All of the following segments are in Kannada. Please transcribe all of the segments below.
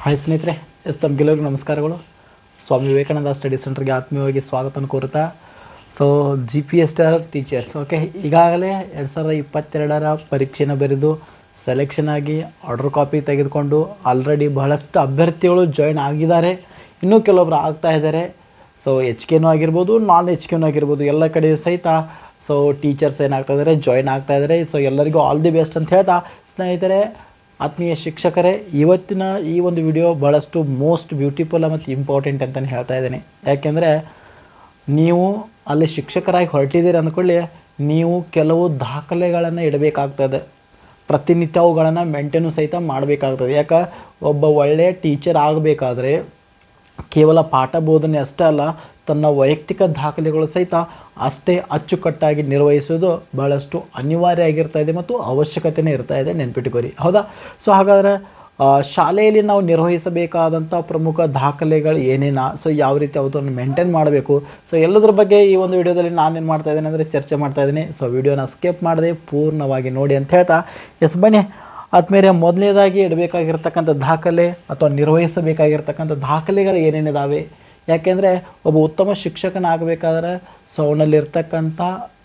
ಹಾಯ್ ಸ್ನೇಹಿತರೆ ಎಸ್ ತಮಗೆಲ್ಲರಿಗೂ ನಮಸ್ಕಾರಗಳು ಸ್ವಾಮಿ ವಿವೇಕಾನಂದ ಸ್ಟಡಿ ಸೆಂಟರ್ಗೆ ಆತ್ಮೀಯವಾಗಿ ಸ್ವಾಗತನ ಕೋರುತ್ತಾ so G P S R teachers okay ಈಗಾಗಲೇ ಎರಡು ಸಾವಿರದ ಇಪ್ಪತ್ತೆರಡರ ಪರೀಕ್ಷೆನ ಬರೆದು ಸೆಲೆಕ್ಷನ್ ಆಗಿ ಆರ್ಡರ್ ಕಾಪಿ ತೆಗೆದುಕೊಂಡು ಆಲ್ರೆಡಿ ಬಹಳಷ್ಟು ಅಭ್ಯರ್ಥಿಗಳು ಜಾಯ್ನ್ ಆಗಿದ್ದಾರೆ ಇನ್ನೂ ಕೆಲವೊಬ್ರು ಆಗ್ತಾ ಇದ್ದಾರೆ ಸೊ ಎಚ್ ಕೆನೂ ಆಗಿರ್ಬೋದು ನಾನ್ ಎಚ್ ಕೆನೂ ಆಗಿರ್ಬೋದು ಎಲ್ಲ ಕಡೆ ಸಹಿತ ಸೊ ಟೀಚರ್ಸ್ ಏನಾಗ್ತಾ ಇದ್ದಾರೆ ಜಾಯ್ನ್ ಆಗ್ತಾ ಇದ್ದಾರೆ ಸೊ ಎಲ್ಲರಿಗೂ ಆಲ್ ದಿ ಬೆಸ್ಟ್ ಅಂತ ಹೇಳ್ತಾ ಸ್ನೇಹಿತರೆ ಆತ್ಮೀಯ ಶಿಕ್ಷಕರೇ ಇವತ್ತಿನ ಈ ಒಂದು ವಿಡಿಯೋ ಭಾಳಷ್ಟು ಮೋಸ್ಟ್ ಬ್ಯೂಟಿಫುಲ್ ಮತ್ತು ಇಂಪಾರ್ಟೆಂಟ್ ಅಂತಲೇ ಹೇಳ್ತಾ ಇದ್ದೀನಿ ಯಾಕೆಂದರೆ ನೀವು ಅಲ್ಲಿ ಶಿಕ್ಷಕರಾಗಿ ಹೊರಟಿದ್ದೀರಿ ಅಂದ್ಕೊಳ್ಳಿ ನೀವು ಕೆಲವು ದಾಖಲೆಗಳನ್ನು ಇಡಬೇಕಾಗ್ತದೆ ಪ್ರತಿನಿತ್ಯ ಅವುಗಳನ್ನು ಮೇಂಟೇನು ಸಹಿತ ಮಾಡಬೇಕಾಗ್ತದೆ ಯಾಕೆ ಒಬ್ಬ ಒಳ್ಳೆಯ ಟೀಚರ್ ಆಗಬೇಕಾದ್ರೆ ಕೇವಲ ಪಾಠ ಬೋಧನೆ ಅಷ್ಟೇ ಅಲ್ಲ ತನ್ನ ವೈಯಕ್ತಿಕ ದಾಖಲೆಗಳು ಸಹಿತ ಅಷ್ಟೇ ಅಚ್ಚುಕಟ್ಟಾಗಿ ನಿರ್ವಹಿಸೋದು ಭಾಳಷ್ಟು ಅನಿವಾರ್ಯ ಆಗಿರ್ತಾ ಇದೆ ಮತ್ತು ಅವಶ್ಯಕತೆನೇ ಇರ್ತಾ ಇದೆ ನೆನ್ಪಿಟ್ಕೋರಿ ಹೌದಾ ಸೊ ಹಾಗಾದರೆ ಆ, ಶಾಲೆಯಲ್ಲಿ ನಾವು ನಿರ್ವಹಿಸಬೇಕಾದಂಥ ಪ್ರಮುಖ ದಾಖಲೆಗಳು ಏನೇನ ಸೊ ಯಾವ ರೀತಿ ಅವತ್ತನ್ನು ಮೇಂಟೈನ್ ಮಾಡಬೇಕು ಸೊ ಎಲ್ಲದ್ರ ಬಗ್ಗೆ ಈ ಒಂದು ವಿಡಿಯೋದಲ್ಲಿ ನಾನೇನು ಮಾಡ್ತಾ ಇದ್ದೀನಿ ಅಂದರೆ ಚರ್ಚೆ ಮಾಡ್ತಾ ಇದ್ದೀನಿ ಸೊ ವಿಡಿಯೋನ ಸ್ಕಿಪ್ ಮಾಡದೆ ಪೂರ್ಣವಾಗಿ ನೋಡಿ ಅಂತ ಹೇಳ್ತಾ ಎಸ್ ಬನ್ನಿ ಆದ್ಮೇಲೆ ಮೊದಲನೇದಾಗಿ ಇಡಬೇಕಾಗಿರ್ತಕ್ಕಂಥ ದಾಖಲೆ ಅಥವಾ ನಿರ್ವಹಿಸಬೇಕಾಗಿರ್ತಕ್ಕಂಥ ದಾಖಲೆಗಳು ಏನೇನಿದಾವೆ ಯಾಕೆಂದರೆ ಒಬ್ಬ ಉತ್ತಮ ಶಿಕ್ಷಕನಾಗಬೇಕಾದ್ರೆ ಸೊ ಅವನಲ್ಲಿರ್ತಕ್ಕಂಥ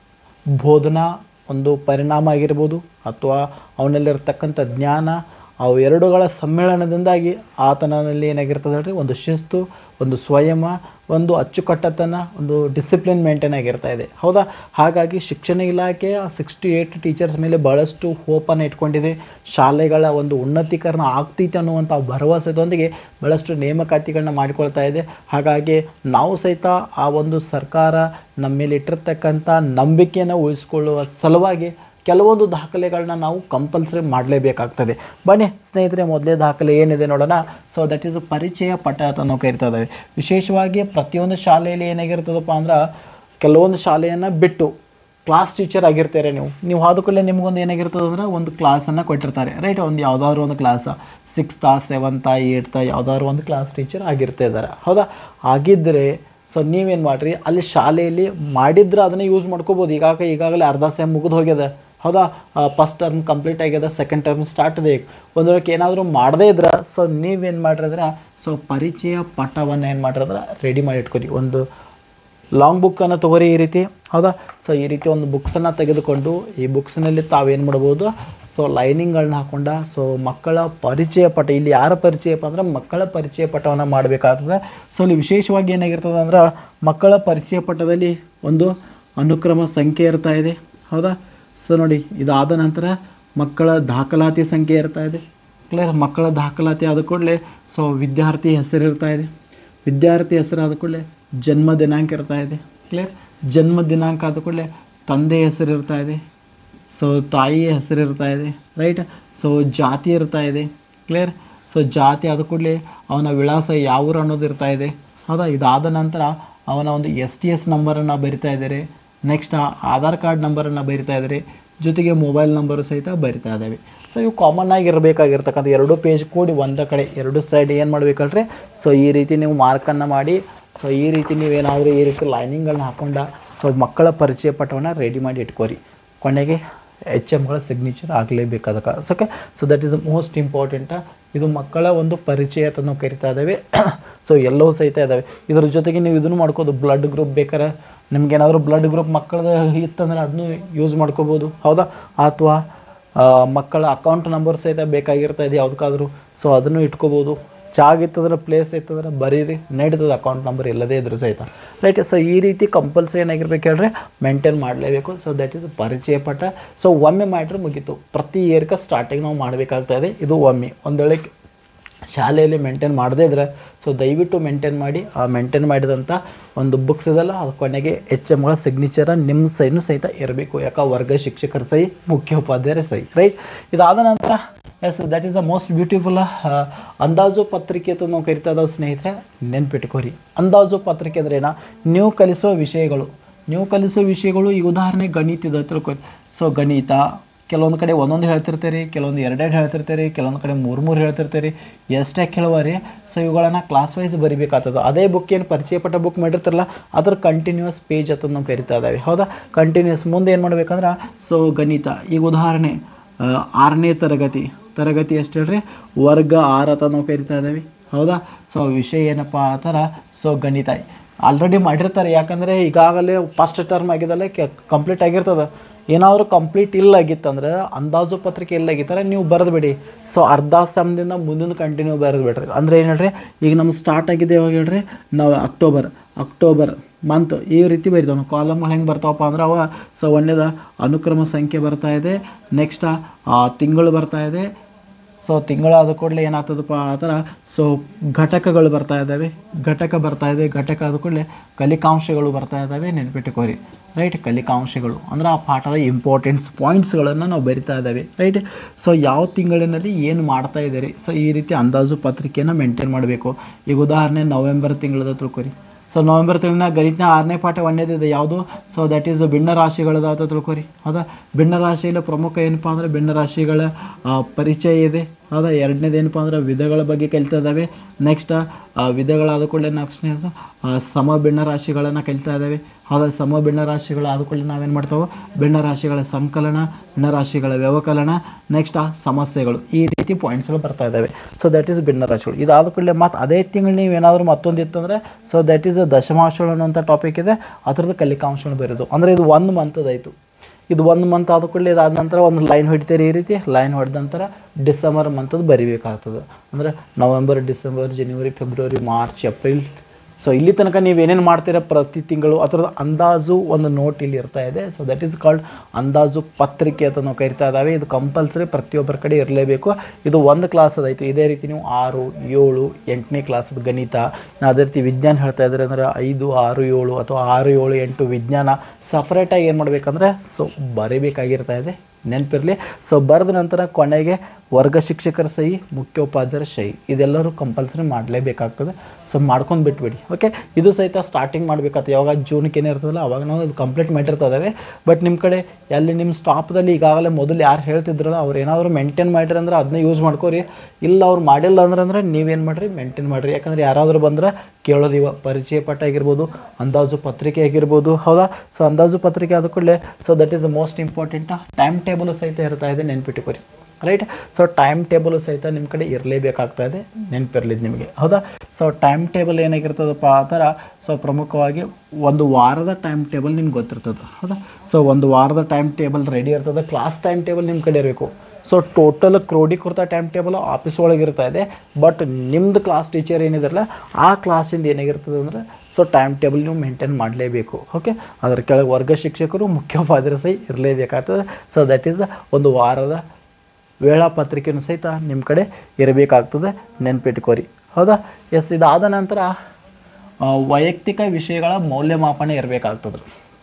ಬೋಧನಾ ಒಂದು ಪರಿಣಾಮ ಆಗಿರ್ಬೋದು ಅಥವಾ ಅವನಲ್ಲಿರ್ತಕ್ಕಂಥ ಜ್ಞಾನ ಅವು ಎರಡುಗಳ ಸಮ್ಮೇಳನದಿಂದಾಗಿ ಆತನಲ್ಲಿ ಏನಾಗಿರ್ತದೆ ಹೇಳ್ರಿ ಒಂದು ಶಿಸ್ತು ಒಂದು ಸ್ವಯಂ ಒಂದು ಅಚ್ಚುಕಟ್ಟತನ ಒಂದು ಡಿಸಿಪ್ಲಿನ್ ಮೇಂಟೈನ್ ಆಗಿರ್ತಾ ಇದೆ ಹೌದಾ ಹಾಗಾಗಿ ಶಿಕ್ಷಣ ಇಲಾಖೆ ಸಿಕ್ಸ್ಟಿ ಏಯ್ಟ್ ಟೀಚರ್ಸ್ ಮೇಲೆ ಭಾಳಷ್ಟು ಹೋಪನ್ನು ಇಟ್ಕೊಂಡಿದೆ ಶಾಲೆಗಳ ಒಂದು ಉನ್ನತೀಕರಣ ಆಗ್ತೈತೆ ಅನ್ನುವಂಥ ಭರವಸೆದೊಂದಿಗೆ ಭಾಳಷ್ಟು ನೇಮಕಾತಿಗಳನ್ನ ಮಾಡಿಕೊಳ್ತಾ ಇದೆ ಹಾಗಾಗಿ ನಾವು ಸಹಿತ ಆ ಒಂದು ಸರ್ಕಾರ ನಮ್ಮ ಮೇಲೆ ಇಟ್ಟಿರ್ತಕ್ಕಂಥ ನಂಬಿಕೆಯನ್ನು ಉಳಿಸ್ಕೊಳ್ಳುವ ಸಲುವಾಗಿ ಕೆಲವೊಂದು ದಾಖಲೆಗಳನ್ನ ನಾವು ಕಂಪಲ್ಸರಿ ಮಾಡಲೇಬೇಕಾಗ್ತದೆ ಬನ್ನಿ ಸ್ನೇಹಿತರೆ ಮೊದಲೇ ದಾಖಲೆ ಏನಿದೆ ನೋಡೋಣ ಸೊ ದಟ್ ಈಸ್ ಪರಿಚಯ ಪಟ ಅಂತ ನಾವು ಕರಿತಾ ಇದ್ದೇವೆ ವಿಶೇಷವಾಗಿ ಪ್ರತಿಯೊಂದು ಶಾಲೆಯಲ್ಲಿ ಏನಾಗಿರ್ತದಪ್ಪ ಅಂದ್ರೆ ಕೆಲವೊಂದು ಶಾಲೆಯನ್ನು ಬಿಟ್ಟು ಕ್ಲಾಸ್ ಟೀಚರ್ ಆಗಿರ್ತಾರೆ ನೀವು ನೀವು ಆದ ಕೂಡಲೇ ನಿಮ್ಗೊಂದು ಏನಾಗಿರ್ತದೆ ಅಂದ್ರೆ ಒಂದು ಕ್ಲಾಸನ್ನು ಕೊಟ್ಟಿರ್ತಾರೆ ರೈಟ್ ಒಂದು ಯಾವುದಾದ್ರು ಒಂದು ಕ್ಲಾಸ್ ಸಿಕ್ಸ್ತಾ ಸೆವೆಂತಾ ಏಯ್ತಾ ಯಾವುದಾದ್ರು ಒಂದು ಕ್ಲಾಸ್ ಟೀಚರ್ ಆಗಿರ್ತಾ ಇದ್ದಾರೆ ಹೌದಾ ಆಗಿದ್ದರೆ ಸೊ ನೀವೇನು ಮಾಡಿರಿ ಅಲ್ಲಿ ಶಾಲೆಯಲ್ಲಿ ಮಾಡಿದ್ರೆ ಅದನ್ನೇ ಯೂಸ್ ಮಾಡ್ಕೋಬೋದು ಈಗಾಗ ಈಗಾಗಲೇ ಅರ್ಧ ಸೆಮ್ ಮುಗಿದು ಹೋಗ್ಯದ ಹೌದಾ ಫಸ್ಟ್ ಟರ್ಮ್ ಕಂಪ್ಲೀಟ್ ಆಗ್ಯದ ಸೆಕೆಂಡ್ ಟರ್ಮ್ ಸ್ಟಾರ್ಟ್ ಇದೆ ಒಂದು ವೇಳೆ ಏನಾದರೂ ಮಾಡದೇ ಇದ್ರೆ ಸೊ ನೀವೇನು ಮಾಡಿದ್ರೆ ಸೊ ಪರಿಚಯ ಪಟವನ್ನು ಏನು ಮಾಡಿದ್ರೆ ರೆಡಿ ಮಾಡಿ ಇಟ್ಕೊರಿ ಒಂದು ಲಾಂಗ್ ಬುಕ್ಕನ್ನು ತೊಗೊರಿ ಈ ರೀತಿ ಹೌದಾ ಸೊ ಈ ರೀತಿ ಒಂದು ಬುಕ್ಸನ್ನು ತೆಗೆದುಕೊಂಡು ಈ ಬುಕ್ಸ್ನಲ್ಲಿ ತಾವೇನು ಮಾಡ್ಬೋದು ಸೊ ಲೈನಿಂಗ್ಗಳನ್ನ ಹಾಕೊಂಡ ಸೊ ಮಕ್ಕಳ ಪರಿಚಯ ಪಟ ಇಲ್ಲಿ ಯಾರ ಪರಿಚಯಪ್ಪ ಅಂದ್ರೆ ಮಕ್ಕಳ ಪರಿಚಯ ಪಟವನ್ನು ಮಾಡಬೇಕಾಗ್ತದೆ ಸೊ ಇಲ್ಲಿ ವಿಶೇಷವಾಗಿ ಏನಾಗಿರ್ತದೆ ಅಂದ್ರೆ ಮಕ್ಕಳ ಪರಿಚಯ ಪಟದಲ್ಲಿ ಒಂದು ಅನುಕ್ರಮ ಸಂಖ್ಯೆ ಇರ್ತಾ ಇದೆ ಹೌದಾ ಸೊ ನೋಡಿ ಇದಾದ ನಂತರ ಮಕ್ಕಳ ದಾಖಲಾತಿ ಸಂಖ್ಯೆ ಇರ್ತಾ ಇದೆ ಕ್ಲಿಯರ್ ಮಕ್ಕಳ ದಾಖಲಾತಿ ಆದ ಕೂಡಲೇ ಸೊ ವಿದ್ಯಾರ್ಥಿ ಹೆಸರು ಇರ್ತಾ ಇದೆ ವಿದ್ಯಾರ್ಥಿ ಹೆಸರು ಆದ ಕೂಡಲೇ ಜನ್ಮ ದಿನಾಂಕ ಇರ್ತಾ ಇದೆ ಕ್ಲಿಯರ್ ಜನ್ಮ ದಿನಾಂಕ ಆದ ಕೂಡಲೇ ತಂದೆ ಹೆಸರು ಇರ್ತಾ ಇದೆ ಸೊ ತಾಯಿಯ ಹೆಸರು ಇರ್ತಾ ಇದೆ ರೈಟ್ ಸೊ ಜಾತಿ ಇರ್ತಾ ಇದೆ ಕ್ಲಿಯರ್ ಸೊ ಜಾತಿ ಆದ ಕೂಡಲೇ ಅವನ ವಿಳಾಸ ಯಾವ ಊರು ಅನ್ನೋದು ಇರ್ತಾ ಇದೆ ಹೌದಾ ಇದಾದ ನಂತರ ಅವನ ಒಂದು ಎಸ್ ಟಿ ಎಸ್ ನಂಬರನ್ನು ಬರಿತಾ ಇದ್ದಾರೆ ನೆಕ್ಸ್ಟ್ ಆಧಾರ್ ಕಾರ್ಡ್ ನಂಬರನ್ನು ಬರಿತಾ ಇದ್ದಾರೆ ಜೊತೆಗೆ ಮೊಬೈಲ್ ನಂಬರು ಸಹಿತ ಬರಿತಾ ಇದ್ದಾವೆ ಸೊ ಇವು ಕಾಮನ್ ಆಗಿರಬೇಕಾಗಿರ್ತಕ್ಕಂಥ ಎರಡು ಪೇಜ್ ಕೂಡಿ ಒಂದೇ ಕಡೆ ಎರಡು ಸೈಡ್ ಏನು ಮಾಡಬೇಕಲ್ರಿ ಸೊ ಈ ರೀತಿ ನೀವು ಮಾರ್ಕನ್ನು ಮಾಡಿ ಸೊ ಈ ರೀತಿ ನೀವೇನಾದರೂ ಈ ರೀತಿ ಲೈನಿಂಗ್ಗಳನ್ನ ಹಾಕೊಂಡ ಸೊ ಮಕ್ಕಳ ಪರಿಚಯ ಪಟವನ್ನು ರೆಡಿ ಮಾಡಿ ಇಟ್ಕೋರಿ ಕೊನೆಗೆ ಎಚ್ ಎಮ್ಗಳ ಸಿಗ್ನೇಚರ್ ಆಗಲೇಬೇಕಾದಕ್ಕೆ so okay so that is most important ಇದು ಮಕ್ಕಳ ಒಂದು ಪರಿಚಯ ಅಂತ ನಾವು ಕರಿತಾ ಇದ್ದೇವೆ ಸೊ ಎಲ್ಲವೂ ಸಹಿತ ಇದ್ದಾವೆ ಇದ್ರ ಜೊತೆಗೆ ನೀವು ಇದನ್ನು ಮಾಡ್ಕೋದು ಬ್ಲಡ್ ಗ್ರೂಪ್ ಬೇಕಾರೆ ನಿಮ್ಗೇನಾದರೂ ಬ್ಲಡ್ ಗ್ರೂಪ್ ಮಕ್ಕಳದ ಇತ್ತಂದ್ರೆ ಅದನ್ನು ಯೂಸ್ ಮಾಡ್ಕೋಬೋದು ಹೌದಾ ಅಥವಾ ಆ, ಮಕ್ಕಳ ಅಕೌಂಟ್ ನಂಬರ್ ಸಹಿತ ಬೇಕಾಗಿರ್ತಾ ಇದೆ ಯಾವುದಕ್ಕಾದ್ರೂ ಸೊ ಅದನ್ನು ಇಟ್ಕೋಬೋದು ಜಾಗ ಇತ್ತಂದ್ರೆ ಪ್ಲೇಸ್ ಇತ್ತಂದ್ರೆ ಬರೀರಿ ನಡೀತದೆ ಅಕೌಂಟ್ ನಂಬರ್ ಇಲ್ಲದೇ ಇದ್ರು ಸಹಿತ ರೈಟ್ ಸೊ ಈ ರೀತಿ ಕಂಪಲ್ಸರಿ ಏನಾಗಿರ್ಬೇಕು ಹೇಳ್ರಿ ಮೇಂಟೈನ್ ಮಾಡಲೇಬೇಕು ಸೊ ದಟ್ ಈಸ್ ಪರಿಚಯ ಪಟ ಸೊ ಒಮ್ಮೆ ಮಾಡಿದ್ರೆ ಮುಗೀತು ಪ್ರತಿ ಇಯರ್ಗೆ ಸ್ಟಾರ್ಟಿಂಗ್ ನಾವು ಮಾಡಬೇಕಾಗ್ತಾ ಇದೆ ಇದು ಒಮ್ಮೆ ಒಂದು ವೇಳೆ ಶಾಲೆಯಲ್ಲಿ ಮೇಂಟೈನ್ ಮಾಡದೇ ಇದ್ರೆ ಸೊ ದಯವಿಟ್ಟು ಮೇಂಟೈನ್ ಮಾಡಿ ಆ ಮೇಂಟೈನ್ ಮಾಡಿದಂಥ ಒಂದು ಬುಕ್ಸ್ ಇದೆಲ್ಲ ಅದು ಕೊನೆಗೆ ಎಚ್ ಎಮ್ಗಳ ಸಿಗ್ನೇಚರ ನಿಮ್ಮ ಸೈನು ಸಹಿತ ಇರಬೇಕು ಯಾಕೆ ವರ್ಗ ಶಿಕ್ಷಕರ ಸಹಿ ಮುಖ್ಯೋಪಾಧ್ಯಾಯರ ಸಹಿ ರೈಟ್ ಇದಾದ ನಂತರ yes that is a most beautiful ಅಂದಾಜು ಪತ್ರಿಕೆ ಅಂತ ನಾವು ಕರಿತಾ ಇದ್ದಾವೆ ಸ್ನೇಹಿತರೆ ನೆನ್ಪಿಟ್ಕೋರಿ ಅಂದಾಜು ಪತ್ರಿಕೆ ಅಂದ್ರೆ ಏನ ನೀವು ಕಲಿಸೋ ವಿಷಯಗಳು ನೀವು ಕಲಿಸೋ ವಿಷಯಗಳು ಈ ಉದಾಹರಣೆ ಗಣಿತ ಇದೆ ತಿಳ್ಕೊರಿ ಸೊ ಗಣಿತ ಕೆಲವೊಂದು ಕಡೆ ಒಂದೊಂದು ಹೇಳ್ತಿರ್ತೀರಿ ಕೆಲವೊಂದು ಎರಡೆರಡು ಹೇಳ್ತಿರ್ತೀರಿ ಕೆಲವೊಂದು ಕಡೆ ಮೂರು ಮೂರು ಹೇಳ್ತಿರ್ತೀರಿ ಎಷ್ಟೇ ಕೇಳುವರಿ ಸೊ ಇವುಗಳನ್ನು ಕ್ಲಾಸ್ ವೈಸ್ ಬರಿಬೇಕಾಗ್ತದೆ ಅದೇ ಬುಕ್ ಏನು ಪರಿಚಯ ಪಟ್ಟ ಬುಕ್ ಮಾಡಿರ್ತಾರಲ್ಲ ಅದ್ರ ಕಂಟಿನ್ಯೂಸ್ ಪೇಜ್ ಅಂತ ನಾವು ಕರಿತಾ ಇದ್ದಾವೆ ಹೌದಾ ಕಂಟಿನ್ಯೂಸ್ ಮುಂದೆ ಏನು ಮಾಡ್ಬೇಕಂದ್ರೆ ಸೊ ಗಣಿತ ಈಗ ಉದಾಹರಣೆ ಆ, ಆರನೇ ತರಗತಿ ತರಗತಿ ಎಷ್ಟು ಹೇಳ್ರಿ ವರ್ಗ ಆರು ಅಂತ ನಾವು ಕರಿತಾ ಇದ್ದೀವಿ ಹೌದಾ ಸೊ ವಿಷಯ ಏನಪ್ಪ ಆ ಥರ ಸೊ ಗಣಿತ ಆಲ್ರೆಡಿ ಮಾಡಿರ್ತಾರೆ ಯಾಕಂದರೆ ಈಗಾಗಲೇ ಫಸ್ಟ್ ಟರ್ಮ್ ಆಗಿದ್ದಲ್ಲ ಕಂಪ್ಲೀಟ್ ಆಗಿರ್ತದೆ ಏನಾದರೂ ಕಂಪ್ಲೀಟ್ ಇಲ್ಲ ಆಗಿತ್ತಂದ್ರೆ ಅಂದಾಜು ಪತ್ರಿಕೆ ಇಲ್ಲ ಆಗಿತ್ತಾರೆ ನೀವು ಬರೆದು ಬಿಡಿ ಸೊ ಅರ್ಧ ಸೆಮ್ದಿಂದ ಮುಂದಿನ ಕಂಟಿನ್ಯೂ ಬರೆದು ಬಿಡ್ರಿ ಅಂದರೆ ಏನು ಹೇಳ್ರಿ ಈಗ ನಮ್ಗೆ ಸ್ಟಾರ್ಟ್ ಆಗಿದೆ ಯಾವಾಗ ಹೇಳ್ರಿ ನಾವು ಅಕ್ಟೋಬರ್ ಅಕ್ಟೋಬರ್ ಮಂತ್ ಈ ರೀತಿ ಬರಿತಾವೆ ಕಾಲಮ್ಗಳು ಹೆಂಗೆ ಬರ್ತಾವಪ್ಪ ಅಂದ್ರೆ ಅವ ಸೊ ಒಂದೇದ ಅನುಕ್ರಮ ಸಂಖ್ಯೆ ಬರ್ತಾ ಇದೆ ನೆಕ್ಸ್ಟ್ ತಿಂಗಳು ಬರ್ತಾ ಇದೆ ಸೊ ತಿಂಗಳಾದ ಕೂಡಲೇ ಏನಾಗ್ತದಪ್ಪ ಆ ಥರ ಸೊ ಘಟಕಗಳು ಬರ್ತಾ ಇದ್ದಾವೆ ಘಟಕ ಬರ್ತಾ ಇದೆ ಘಟಕ ಆದ ಕೂಡಲೇ ಕಲಿಕಾಂಶಗಳು ಬರ್ತಾ ಇದ್ದಾವೆ ನೆನ್ಪಿಟ್ಟುಕೋರಿ ರೈಟ್ ಕಲಿಕಾಂಶಗಳು ಅಂದರೆ ಆ ಪಾಠದ ಇಂಪಾರ್ಟೆಂಟ್ಸ್ ಪಾಯಿಂಟ್ಸ್ಗಳನ್ನು ನಾವು ಬರಿತಾ ಇದ್ದಾವೆ ರೈಟ್ ಸೊ ಯಾವ ತಿಂಗಳಿನಲ್ಲಿ ಏನು ಮಾಡ್ತಾ ಇದ್ದೀರಿ ಸೊ ಈ ರೀತಿ ಅಂದಾಜು ಪತ್ರಿಕೆಯನ್ನು ಮೇಂಟೈನ್ ಮಾಡಬೇಕು ಈಗ ಉದಾಹರಣೆ ನವೆಂಬರ್ ತಿಂಗಳದ ತಿಳ್ಕೊರಿ ಸೊ ನವೆಂಬರ್ ತಿಂಗಳಿನ ಗಣಿತನ ಆರನೇ ಪಾಠ ಒಂದೇದಿದೆ ಯಾವುದು ಸೊ ದಟ್ ಈಸ್ ಭಿನ್ನ ರಾಶಿಗಳದ ಅಂತ ತಿಳ್ಕೊರಿ ಹೌದಾ ಭಿನ್ನ ರಾಶಿಯಲ್ಲಿ ಪ್ರಮುಖ ಏನಪ್ಪ ಅಂದರೆ ಭಿನ್ನ ರಾಶಿಗಳ ಆ, ಪರಿಚಯ ಇದೆ ಹೌದಾ ಎರಡನೇದು ಏನಪ್ಪ ಅಂದ್ರೆ ವಿಧಗಳ ಬಗ್ಗೆ ಕಲಿತಾ ಇದ್ದಾವೆ ನೆಕ್ಸ್ಟ್ ವಿಧಗಳಾದ ಕೂಡಲೇ ನೆಕ್ಸ್ಟ್ ಸಮ ಭಿನ್ನ ರಾಶಿಗಳನ್ನು ಕಲಿತಾ ಇದ್ದಾವೆ ಹೌದಾ ಸಮ ಭಿನ್ನ ರಾಶಿಗಳು ಆದ ಕೂಡಲೇ ನಾವೇನು ಮಾಡ್ತಾವೆ ಭಿನ್ನ ರಾಶಿಗಳ ಸಂಕಲನ ಭಿನ್ನ ರಾಶಿಗಳ ವ್ಯವಕಲನ ನೆಕ್ಸ್ಟ್ ಸಮಸ್ಯೆಗಳು ಈ ರೀತಿ ಪಾಯಿಂಟ್ಸ್ಗಳು ಬರ್ತಾ ಇದ್ದಾವೆ ಸೊ ದಟ್ ಈಸ್ ಭಿನ್ನ ರಾಶಿಗಳು ಇದಾದ ಕೂಡಲೇ ಮತ್ತು ಅದೇ ತಿಂಗಳು ನೀವು ಏನಾದರೂ ಮತ್ತೊಂದು ಇತ್ತು ಅಂದರೆ ಸೊ ದಟ್ ಈಸ್ ದಶಮಾಂಶಗಳು ಅನ್ನೋಂಥ ಟಾಪಿಕ್ ಇದೆ ಅದರದ್ದು ಕಲಿಕಾಂಶಗಳು ಬರೋದು ಅಂದರೆ ಇದು ಒಂದು ಮಂತದಾಯಿತು ಇದು ಒಂದು ಮಂತ್ ಆದ ಕೂಡಲೇ ಇದಾದ ನಂತರ ಒಂದು ಲೈನ್ ಹೊಡಿತೀರಿ ಈ ರೀತಿ ಲೈನ್ ಹೊಡೆದ ನಂತರ ಡಿಸೆಂಬರ್ ಮಂತದ್ದು ಬರಿಬೇಕಾಗ್ತದೆ ಅಂದರೆ ನವಂಬರ್ ಡಿಸೆಂಬರ್ ಜನವರಿ ಫೆಬ್ರವರಿ ಮಾರ್ಚ್ ಏಪ್ರಿಲ್ ಸೊ ಇಲ್ಲಿ ತನಕ ನೀವು ಏನೇನು ಮಾಡ್ತೀರಾ ಪ್ರತಿ ತಿಂಗಳು ಅದರದ ಅಂದಾಜು ಒಂದು ನೋಟ್ ಇಲ್ಲಿ ಇರ್ತಾ ಇದೆ ಸೊ ದಟ್ ಈಸ್ ಕಾಲ್ಡ್ ಅಂದಾಜು ಪತ್ರಿಕೆ ಅಂತ ನಾವು ಕರಿತಾ ಇದ್ದಾವೆ ಇದು ಕಂಪಲ್ಸರಿ ಪ್ರತಿಯೊಬ್ಬರ ಕಡೆ ಇರಲೇಬೇಕು ಇದು ಒಂದು ಕ್ಲಾಸ್ ಅದಾಯಿತು ಇದೇ ರೀತಿ ನೀವು ಆರು ಏಳು ಎಂಟನೇ ಕ್ಲಾಸದ ಗಣಿತ ಇನ್ನು ಅದೇ ರೀತಿ ವಿಜ್ಞಾನ ಹೇಳ್ತಾ ಇದ್ದಾರೆ ಅಂದರೆ ಐದು ಆರು ಏಳು ಅಥವಾ ಆರು ಏಳು ಎಂಟು ವಿಜ್ಞಾನ ಸಪ್ರೇಟಾಗಿ ಏನು ಮಾಡಬೇಕಂದ್ರೆ ಸೊ ಬರೀಬೇಕಾಗಿರ್ತಾ ಇದೆ ನೆನಪಿರಲಿ ಸೊ ಬರೆದ ನಂತರ ಕೊನೆಗೆ ವರ್ಗ ಶಿಕ್ಷಕರ ಸಹಿ ಮುಖ್ಯೋಪಾಧ್ಯಾಯರ ಸಹಿ ಇದೆಲ್ಲರೂ ಕಂಪಲ್ಸರಿ ಮಾಡಲೇಬೇಕಾಗ್ತದೆ ಸೊ ಮಾಡ್ಕೊಂಡು ಬಿಟ್ಬಿಡಿ ಓಕೆ ಇದು ಸಹಿತ ಸ್ಟಾರ್ಟಿಂಗ್ ಮಾಡಬೇಕಾಗ್ತದೆ ಯಾವಾಗ ಜೂನ್ಗೆ ಏನೇ ಇರ್ತದಲ್ಲ ಅವಾಗ ನಾವು ಅದು ಕಂಪ್ಲೀಟ್ ಮಾಡಿರ್ತದೆ ಬಟ್ ನಿಮ್ಮ ಕಡೆ ಎಲ್ಲಿ ನಿಮ್ಮ ಸ್ಟಾಪ್ದಲ್ಲಿ ಈಗಾಗಲೇ ಮೊದಲು ಯಾರು ಹೇಳ್ತಿದ್ರಲ್ಲ ಅವ್ರು ಏನಾದರೂ ಮೇಂಟೈನ್ ಮಾಡಿರಿ ಅಂದ್ರೆ ಅದನ್ನ ಯೂಸ್ ಮಾಡ್ಕೋರಿ ಇಲ್ಲ ಅವ್ರು ಮಾಡಿಲ್ಲ ಅಂದ್ರೆ ಅಂದ್ರೆ ನೀವೇನು ಮಾಡಿರಿ ಮೇಂಟೈನ್ ಮಾಡಿರಿ ಯಾಕಂದ್ರೆ ಯಾರಾದರೂ ಬಂದ್ರೆ ಕೇಳೋದು ಇವ ಪರಿಚಯ ಪಟ್ಟ ಆಗಿರ್ಬೋದು ಅಂದಾಜು ಪತ್ರಿಕೆ ಆಗಿರ್ಬೋದು ಹೌದಾ ಸೊ ಅಂದಾಜು ಪತ್ರಿಕೆ ಆದ ಕೂಡಲೇ so that is the most important time table ಸಹಿತ ಇರ್ತಾ ಇದೆ ನೆನ್ಪಿಟ್ಟುಕೊರಿ ರೈಟ್ ಸೊ ಟೈಮ್ ಟೇಬಲ್ ಸಹಿತ ನಿಮ್ಮ ಕಡೆ ಇರಲೇಬೇಕಾಗ್ತಾ ಇದೆ ನೆನಪಿರ್ಲಿದ್ದು ನಿಮಗೆ ಹೌದಾ ಸೊ ಟೈಮ್ ಟೇಬಲ್ ಏನಾಗಿರ್ತದಪ್ಪ ಆ ಥರ ಸೊ ಪ್ರಮುಖವಾಗಿ ಒಂದು ವಾರದ ಟೈಮ್ ಟೇಬಲ್ ನಿಮ್ಗೆ ಗೊತ್ತಿರ್ತದೆ ಹೌದಾ ಸೊ ಒಂದು ವಾರದ ಟೈಮ್ ಟೇಬಲ್ ರೆಡಿ ಇರ್ತದೆ ಕ್ಲಾಸ್ ಟೈಮ್ ಟೇಬಲ್ ನಿಮ್ಮ ಕಡೆ ಇರಬೇಕು ಸೊ ಟೋಟಲ್ ಕ್ರೋಢೀಕೃತ ಟೈಮ್ ಟೇಬಲ್ ಆಫೀಸ್ ಒಳಗೆ ಇರ್ತಾ ಇದೆ ಬಟ್ ನಿಮ್ಮದು ಕ್ಲಾಸ್ ಟೀಚರ್ ಏನಿದಾರಲ್ಲ ಆ ಕ್ಲಾಸಿಂದ ಏನಾಗಿರ್ತದೆ ಅಂದರೆ ಸೊ ಟೈಮ್ ಟೇಬಲ್ ನೀವು ಮೇಂಟೈನ್ ಮಾಡಲೇಬೇಕು ಓಕೆ ಅದರ ಕೆಳಗೆ ವರ್ಗ ಶಿಕ್ಷಕರು ಮುಖ್ಯೋಪಾಧ್ಯಾಯರು ಸಹ ಇರಲೇಬೇಕಾಗ್ತದೆ ಸೊ ದಟ್ ಈಸ್ ಒಂದು ವಾರದ ವೇಳಾಪತ್ರಿಕೆಯೂ ಸಹಿತ ನಿಮ್ಮ ಕಡೆ ಇರಬೇಕಾಗ್ತದೆ ನೆನ್ಪಿಟ್ಕೋರಿ ಹೌದಾ ಎಸ್ ಇದಾದ ನಂತರ ಆ, ವೈಯಕ್ತಿಕ ವಿಷಯಗಳ ಮೌಲ್ಯಮಾಪನ ಇರಬೇಕಾಗ್ತದೆ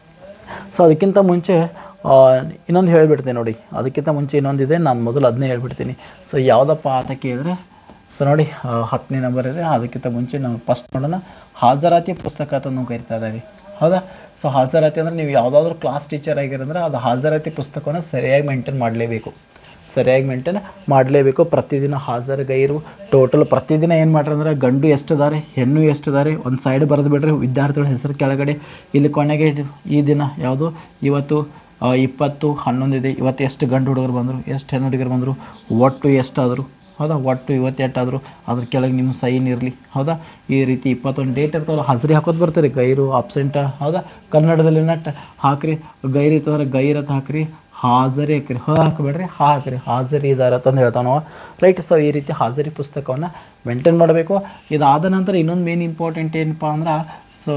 ಸೊ ಅದಕ್ಕಿಂತ ಮುಂಚೆ ಆ, ಇನ್ನೊಂದು ಹೇಳ್ಬಿಡ್ತೀನಿ ನೋಡಿ ಅದಕ್ಕಿಂತ ಮುಂಚೆ ಇನ್ನೊಂದಿದೆ ನಾನು ಮೊದಲು ಅದನ್ನೇ ಹೇಳ್ಬಿಡ್ತೀನಿ ಸೊ ಯಾವುದಪ್ಪ ಅಂತ ಕೇಳಿದ್ರೆ ಸೊ ನೋಡಿ ಆ, ಹತ್ತನೇ ನಂಬರ್ ಇದೆ ಅದಕ್ಕಿಂತ ಮುಂಚೆ ನಾವು ಫಸ್ಟ್ ನೋಡೋಣ ಹಾಜರಾತಿ ಪುಸ್ತಕ ಅಂತ ನಾವು ಕರಿತಾ ಇದ್ದೀವಿ ಹೌದಾ ಸೊ ಹಾಜರಾತಿ ಅಂದರೆ ನೀವು ಯಾವುದಾದ್ರೂ ಕ್ಲಾಸ್ ಟೀಚರ್ ಆಗಿರಂದ್ರೆ ಅದು ಹಾಜರಾತಿ ಪುಸ್ತಕವನ್ನು ಸರಿಯಾಗಿ ಮೇಂಟೈನ್ ಮಾಡಲೇಬೇಕು ಸರಿಯಾಗಿ ಮೇಂಟೈನ್ ಮಾಡಲೇಬೇಕು ಪ್ರತಿದಿನ ಹಾಜರು ಗೈರು ಟೋಟಲ್ ಪ್ರತಿದಿನ ಏನು ಮಾಡ್ರಿ ಅಂದ್ರೆ ಗಂಡು ಎಷ್ಟಿದ್ದಾರೆ ಹೆಣ್ಣು ಎಷ್ಟಿದ್ದಾರೆ ಒಂದು ಸೈಡ್ ಬರೆದು ಬಿಡ್ರಿ ವಿದ್ಯಾರ್ಥಿಗಳ ಹೆಸರು ಕೆಳಗಡೆ ಇಲ್ಲಿ ಕೊನೆಗೆ ಇದು- ಈ ದಿನ ಯಾವುದು ಇವತ್ತು ಆ, ಇಪ್ಪತ್ತು ಹನ್ನೊಂದಿದೆ ಇವತ್ತು ಎಷ್ಟು ಗಂಡು ಹುಡುಗರು ಬಂದರು ಎಷ್ಟು ಹೆಣ್ಣು ಹುಡುಗರು ಬಂದರು ಒಟ್ಟು ಎಷ್ಟಾದರು ಹೌದಾ ಒಟ್ಟು ಇವತ್ತೆಟ್ಟಾದರು ಅದ್ರ ಕೆಳಗೆ ನಿಮ್ಮ ಸೈನ್ ಇರಲಿ ಹೌದಾ ಈ ರೀತಿ ಇಪ್ಪತ್ತೊಂದು ಡೇಟ್ ಇರ್ತಾವಲ್ಲ ಹಾಜರಿ ಹಾಕೋದು ಬರ್ತಾರೆ ಗೈರು ಆಬ್ಸೆಂಟ ಹೌದಾ ಕನ್ನಡದಲ್ಲಿ ನಟ್ ಹಾಕ್ರಿ ಗೈರು ಇತ್ತಂದ್ರೆ ಗೈರತ್ ಹಾಕ್ರಿ ಹಾಜರಿ ಹಾಕ್ರಿ ಹ ಹಾಕಬೇಡ್ರಿ ಹಾ ಹಾಕ್ರಿ ಹಾಜರಿ ಇದ್ದಾರೆ ಅಂತಂದು ಹೇಳ್ತಾವೆ ನಾವು ರೈಟ್ ಸೊ ಈ ರೀತಿ ಹಾಜರಿ ಪುಸ್ತಕವನ್ನು ಮೇಂಟೈನ್ ಮಾಡಬೇಕು ಇದಾದ ನಂತರ ಇನ್ನೊಂದು ಮೇನ್ ಇಂಪಾರ್ಟೆಂಟ್ ಏನಪ್ಪ ಅಂದ್ರೆ ಸೊ